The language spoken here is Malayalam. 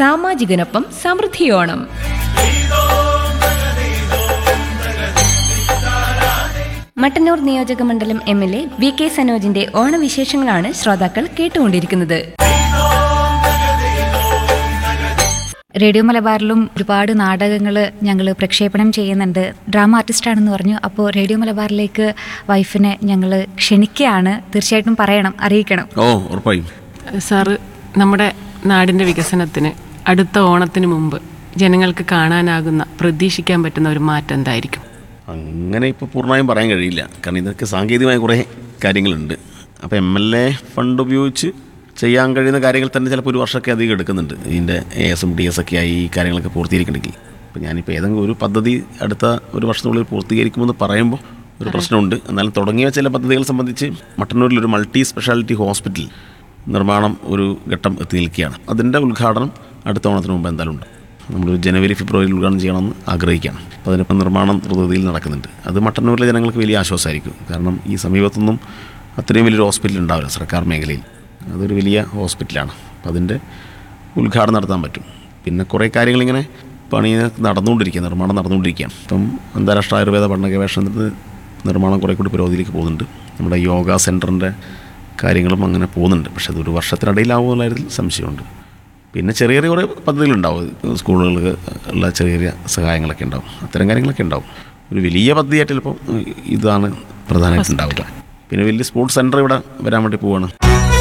സാമാജികനൊപ്പം സമൃദ്ധിയോണം മട്ടന്നൂർ നിയോജക മണ്ഡലം M L A V K സനോജിന്റെ ഓണവിശേഷങ്ങളാണ് ശ്രോതാക്കൾ കേട്ടുകൊണ്ടിരിക്കുന്നത് റേഡിയോ മലബാറിലും ഒരുപാട് നാടകങ്ങൾ ഞങ്ങൾ പ്രക്ഷേപണം ചെയ്യുന്നുണ്ട് ഡ്രാമ ആർട്ടിസ്റ്റാണെന്ന് പറഞ്ഞു അപ്പോൾ റേഡിയോ മലബാറിലേക്ക് വൈഫിനെ ഞങ്ങൾ ക്ഷണിക്കുകയാണ് തീർച്ചയായിട്ടും പറയണം അറിയിക്കണം ഓ ഉറപ്പായും സാറ് നമ്മുടെ നാടിൻ്റെ വികസനത്തിന് അടുത്ത ഓണത്തിന് മുമ്പ് ജനങ്ങൾക്ക് കാണാനാകുന്ന പ്രതീക്ഷിക്കാൻ പറ്റുന്ന ഒരു മാറ്റം എന്തായിരിക്കും അങ്ങനെ ഇപ്പോൾ പൂർണ്ണമായും പറയാൻ കഴിയില്ല കാരണം ഇതൊക്കെ സാങ്കേതികമായ കുറേ കാര്യങ്ങളുണ്ട് അപ്പോൾ എം എൽ എ ഫണ്ട് ഉപയോഗിച്ച് ചെയ്യാൻ കഴിയുന്ന കാര്യങ്ങൾ തന്നെ ചിലപ്പോൾ ഒരു വർഷമൊക്കെ അധികം എടുക്കുന്നുണ്ട് ഇതിൻ്റെ എ എസും ഡി എസ് ഒക്കെ ആയി ഈ കാര്യങ്ങളൊക്കെ പൂർത്തീകരിക്കണമെങ്കിൽ അപ്പോൾ ഞാനിപ്പോൾ ഏതെങ്കിലും ഒരു പദ്ധതി അടുത്ത ഒരു വർഷത്തിനുള്ളിൽ പൂർത്തീകരിക്കുമെന്ന് പറയുമ്പോൾ ഒരു പ്രശ്നമുണ്ട് എന്നാലും തുടങ്ങിയ ചില പദ്ധതികൾ സംബന്ധിച്ച് മട്ടന്നൂരിൽ ഒരു മൾട്ടി സ്പെഷ്യാലിറ്റി ഹോസ്പിറ്റൽ നിർമ്മാണം ഒരു ഘട്ടം എത്തി നിൽക്കുകയാണ് അതിൻ്റെ ഉദ്ഘാടനം അടുത്ത ഓണത്തിന് മുമ്പ് എന്തായാലും ഉണ്ട് നമ്മൾ ജനുവരി ഫെബ്രുവരിയിൽ ഉദ്ഘാടനം ചെയ്യണമെന്ന് ആഗ്രഹിക്കുകയാണ് അപ്പോൾ അതിനിപ്പം നിർമ്മാണം ദ്രുതഗതിയിൽ നടക്കുന്നുണ്ട് അത് മട്ടന്നൂരിലെ ജനങ്ങൾക്ക് വലിയ ആശ്വാസമായിരിക്കും കാരണം ഈ സമീപത്തൊന്നും അത്രയും വലിയൊരു ഹോസ്പിറ്റൽ ഉണ്ടാവില്ല സർക്കാർ മേഖലയിൽ അതൊരു വലിയ ഹോസ്പിറ്റലാണ് അപ്പം അതിൻ്റെ ഉദ്ഘാടനം നടത്താൻ പറ്റും പിന്നെ കുറേ കാര്യങ്ങളിങ്ങനെ പണി നടന്നുകൊണ്ടിരിക്കുക നിർമ്മാണം നടന്നുകൊണ്ടിരിക്കുകയാണ് ഇപ്പം അന്താരാഷ്ട്ര ആയുർവേദ പഠന ഗവേഷണത്തിന് നിർമ്മാണം കുറേ കൂടി പുരോഗതിയിലേക്ക് പോകുന്നുണ്ട് നമ്മുടെ യോഗ സെൻറ്ററിൻ്റെ കാര്യങ്ങളും അങ്ങനെ പോകുന്നുണ്ട് പക്ഷേ അതൊരു വർഷത്തിനിടയിലാവുമെന്നുള്ള കാര്യത്തിൽ സംശയമുണ്ട് പിന്നെ ചെറിയ ചെറിയ കുറേ പദ്ധതികളുണ്ടാവും സ്കൂളുകൾക്ക് ഉള്ള ചെറിയ ചെറിയ സഹായങ്ങളൊക്കെ ഉണ്ടാവും അത്തരം കാര്യങ്ങളൊക്കെ ഉണ്ടാവും ഒരു വലിയ പദ്ധതിയായിട്ട് ചിലപ്പോൾ ഇതാണ് പ്രധാനമായിട്ട് ഉണ്ടാവുക പിന്നെ വലിയ സ്പോർട്സ് സെൻറ്റർ ഇവിടെ വരാൻ വേണ്ടി പോവാണ്